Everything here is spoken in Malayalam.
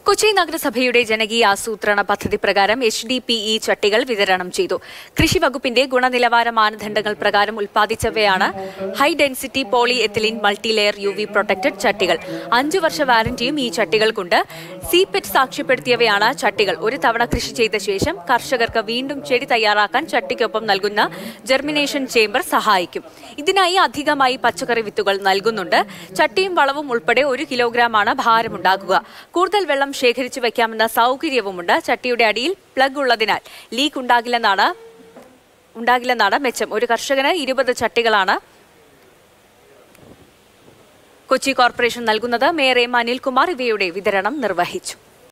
കൊച്ചി നഗരസഭയുടെ ജനകീയ ആസൂത്രണ പദ്ധതി പ്രകാരം എച്ച് ഡി പി ഇ ചട്ടികൾ വിതരണം ചെയ്തു കൃഷി വകുപ്പിന്റെ ഗുണനിലവാര മാനദണ്ഡങ്ങൾ പ്രകാരം ഉൽപ്പാദിച്ചവയാണ് high density polyethylene multilayer U V protected ചട്ടികൾ അഞ്ചു വർഷ വാറന്റിയും ഈ ചട്ടികൾക്കുണ്ട് സിപെറ്റ് സാക്ഷ്യപ്പെടുത്തിയവയാണ് ചട്ടികൾ ഒരു തവണ കൃഷി ചെയ്ത ശേഷം കർഷകർക്ക് വീണ്ടും ചെടി തയ്യാറാക്കാൻ ചട്ടിക്കൊപ്പം നൽകുന്ന ജെർമിനേഷൻ ചേംബർ സഹായിക്കും ഇതിനായി അധികമായി പച്ചക്കറി വിത്തുകൾ നൽകുന്നുണ്ട് ചട്ടിയും വളവും ഉൾപ്പെടെ ഒരു കിലോഗ്രാമാണ് ഭാരമുണ്ടാകുക കൂടുതൽ വെള്ളം ശേഖരിച്ചു വയ്ക്കാമെന്ന സൗകര്യവുമുണ്ട് ചട്ടിയുടെ അടിയിൽ പ്ലഗ് ഉള്ളതിനാൽ ലീക്ക് ഉണ്ടാകില്ലെന്നാണ് ഉണ്ടാകില്ലെന്നാണ് മെച്ചം ഒരു കർഷകന് ഇരുപത് ചട്ടികളാണ് കൊച്ചി കോർപ്പറേഷൻ നൽകുന്നത് മേയർ എം അനിൽകുമാർ ഇവയുടെ വിതരണം നിർവഹിച്ചു